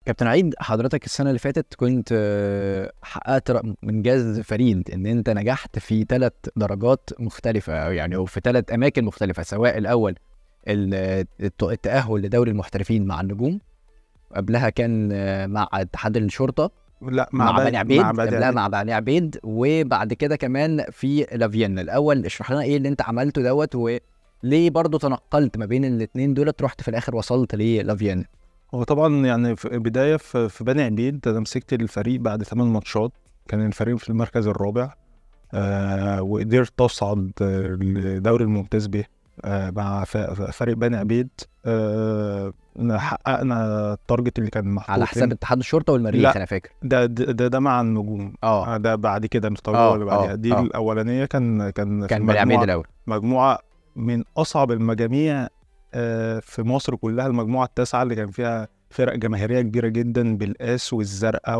كابتن عيد حضرتك السنه اللي فاتت كنت آه، حققت ر- انجاز فريد ان انت نجحت في ثلاث درجات مختلفه أو يعني او في ثلاث اماكن مختلفه سواء الاول ال- الت- التاهل لدوري المحترفين مع النجوم قبلها كان آه، مع اتحاد الشرطه لا مع, بني- بني عبيد مع بني قبلها عبيد. مع بني عبيد وبعد كده كمان في لافيين الاول اشرح لنا ايه اللي انت عملته دوت وليه برضو تنقلت ما بين الاثنين دولت رحت في الاخر وصلت للافيين هو طبعا يعني في بدايه في, في بني عبيد انا مسكت الفريق بعد ثمان ماتشات كان الفريق في المركز الرابع آه وقدرت اصعد آه، لدوري الممتاز به آه مع ف- فريق بني عبيد آه حققنا التارجت اللي كان محطوط على حساب لنا. اتحاد الشرطه والمريخ لا. انا فاكر ده ده, ده, ده مع النجوم اه آه، ده بعد كده آه، التجربه اللي بعدها آه، دي آه. الاولانيه كان كان في كان بني عبيد مجموعة- الاول مجموعه من اصعب المجاميع آه، في مصر كلها المجموعه التاسعه اللي كان فيها فرق جماهيريه كبيره جدا بالقاس والزرقاء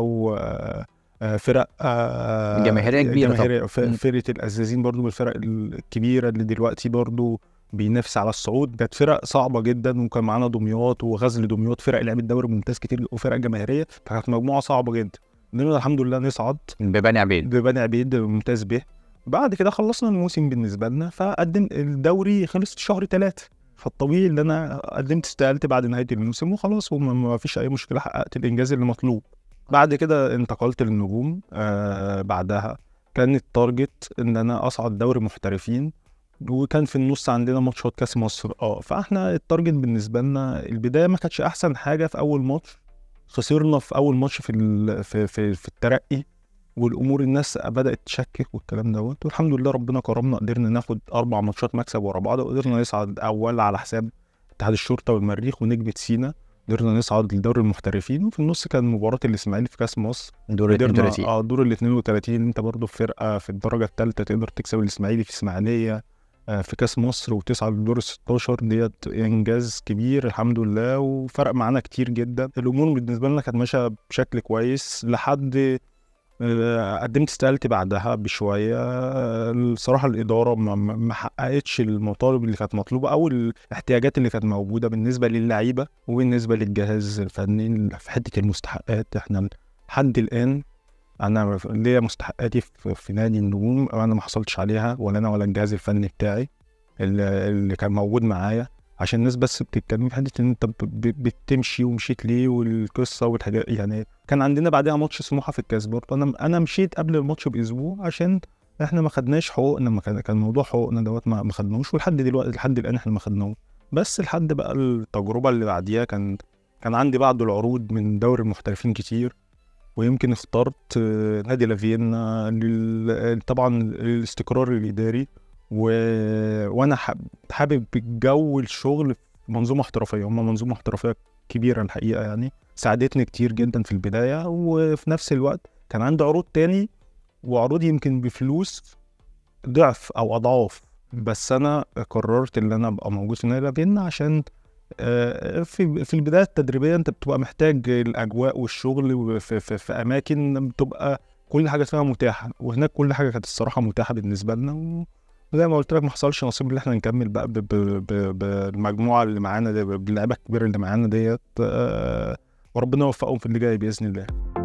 وفرق جماهيرية كبيرة جماهيريه ف- مم. فرقه الازازين برضو من الفرق الكبيره اللي دلوقتي برضو بينافس على الصعود كانت فرق صعبه جدا وكان معانا دمياط وغزل دمياط فرق لعبت دوري ممتاز كتير وفرق جماهيريه فكانت مجموعه صعبه جدا قدرنا الحمد لله نصعد ببني عبيد ببني عبيد ممتاز به بعد كده خلصنا الموسم بالنسبه لنا فقدم الدوري خلص في شهر ثلاثة فالطبيعي ان انا قدمت استقالتي بعد نهايه الموسم وخلاص وما ما فيش اي مشكله حققت الانجاز اللي مطلوب بعد كده انتقلت للنجوم آه بعدها كان التارجت ان انا اصعد دوري محترفين وكان في النص عندنا ماتشات كاس مصر اه فاحنا التارجت بالنسبه لنا البدايه ما كانتش احسن حاجه في اول ماتش خسرنا في اول ماتش في ال- في في, في الترقي والامور الناس بدات تشكك والكلام دوت والحمد لله ربنا كرمنا قدرنا ناخد اربع ماتشات مكسب ورا بعض وقدرنا نصعد اول على حساب اتحاد الشرطه والمريخ ونجمه سينا قدرنا نصعد لدوري المحترفين وفي النص كان مباراه الاسماعيلي في كاس مصر دور ال قدرنا 32 اه دور ال 32 انت برضه في فرقه في الدرجه الثالثه تقدر تكسب الاسماعيلي في اسماعيليه آه، في كاس مصر وتصعد لدور ال 16 ديت انجاز كبير الحمد لله وفرق معانا كتير جدا الامور بالنسبه لنا كانت ماشيه بشكل كويس لحد آه، قدمت استقالتي بعدها بشويه آه، الصراحه الاداره ما- ما ما حققتش المطالب اللي كانت مطلوبه او الاحتياجات اللي كانت موجوده بالنسبه للعيبه وبالنسبه للجهاز الفني في حته المستحقات احنا لحد الان انا ليا مستحقاتي في, في نادي النجوم انا ما حصلتش عليها ولا انا ولا الجهاز الفني بتاعي اللي, اللي كان موجود معايا عشان الناس بس بتتكلم في حته ان انت ب- ب- بتمشي ومشيت ليه والقصه والحاجات يعني كان عندنا بعدها ماتش سموحه في الكاس برضه انا انا مشيت قبل الماتش باسبوع عشان احنا ما خدناش حقوقنا ما كان كان موضوع حقوقنا دوت ما ما خدناهوش ولحد دلوقتي لحد الان احنا ما خدناهوش بس لحد بقى التجربه اللي بعديها كان كان عندي بعض العروض من دوري المحترفين كتير ويمكن اخترت آه، نادي لافيينا لل... طبعا الاستقرار الاداري و... وانا حاب- حابب جو الشغل في منظومه احترافيه هم منظومه احترافيه كبيره الحقيقه يعني ساعدتني كتير جدا في البدايه وفي نفس الوقت كان عندي عروض تاني وعروض يمكن بفلوس ضعف او اضعاف بس انا قررت ان انا ابقى موجود في نادي لافيينا عشان آه، في في البدايه التدريبيه انت بتبقى محتاج الاجواء والشغل في, في, في اماكن بتبقى كل حاجه فيها متاحه وهناك كل حاجه كانت الصراحه متاحه بالنسبه لنا وزي ما قلت لك ما حصلش نصيب ان احنا نكمل بقى ب- ب- ب- بالمجموعه اللي معانا دي باللعيبه الكبيره اللي معانا ديت آه، وربنا يوفقهم في اللي جاي باذن الله